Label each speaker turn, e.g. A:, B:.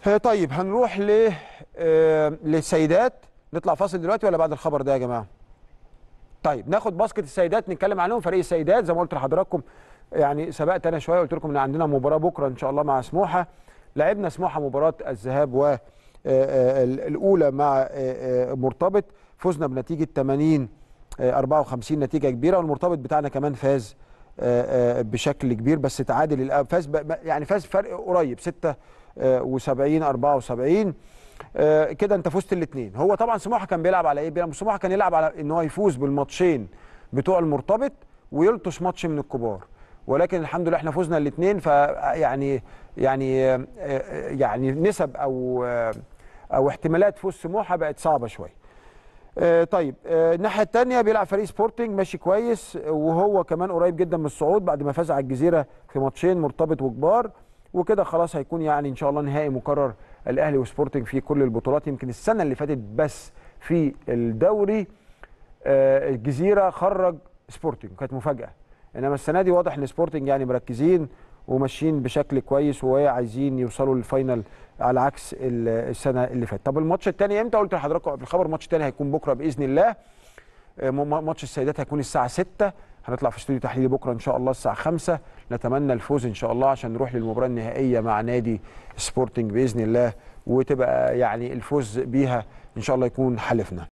A: آه، طيب هنروح ل آه، للسيدات نطلع فاصل دلوقتي ولا بعد الخبر ده يا جماعه طيب ناخد باسكت السيدات نتكلم عنهم فريق السيدات زي ما قلت لحضراتكم يعني سبقت انا شويه قلت لكم ان عندنا مباراه بكره ان شاء الله مع سموحه لعبنا سموحه مباراه الذهاب و آه، آه، الاولى مع آه، آه، مرتبط فزنا بنتيجه 80 آه، 54 نتيجه كبيره والمرتبط بتاعنا كمان فاز آه، آه، بشكل كبير بس تعادل الأ- فاز ب- ب- يعني فاز فرق قريب 76 74 آه، كده انت فزت الاثنين هو طبعا سموحه كان بيلعب على ايه بيلعب سموحه كان يلعب على ان هو يفوز بالماتشين بتوع المرتبط ويلطش ماتش من الكبار ولكن الحمد لله احنا فزنا الاثنين فيعني يعني آه، آه، يعني نسب او آه، او احتمالات فوز سموحه بقت صعبه شويه آه، طيب آه، الناحيه الثانيه بيلعب فريق سبورتنج ماشي كويس وهو كمان قريب جدا من الصعود بعد ما فاز على الجزيره في ماتشين مرتبط وكبار وكده خلاص هيكون يعني ان شاء الله نهائي مكرر الاهلي وسبورتنج في كل البطولات يمكن السنه اللي فاتت بس في الدوري آه، الجزيره خرج سبورتنج كانت مفاجاه انما السنه دي واضح ان سبورتنج يعني مركزين وماشيين بشكل كويس وعايزين يوصلوا للفاينل على عكس ال- السنه اللي فاتت طب الماتش الثاني امتى قلت لحضراتكم قبل الخبر الماتش الثاني هيكون بكره باذن الله آه، م- ماتش السيدات هيكون الساعه 6 هنطلع في استوديو تحليلي بكره ان شاء الله الساعه 5 نتمنى الفوز ان شاء الله عشان نروح للمباراه النهائيه مع نادي سبورتنج باذن الله وتبقى يعني الفوز بيها ان شاء الله يكون حلفنا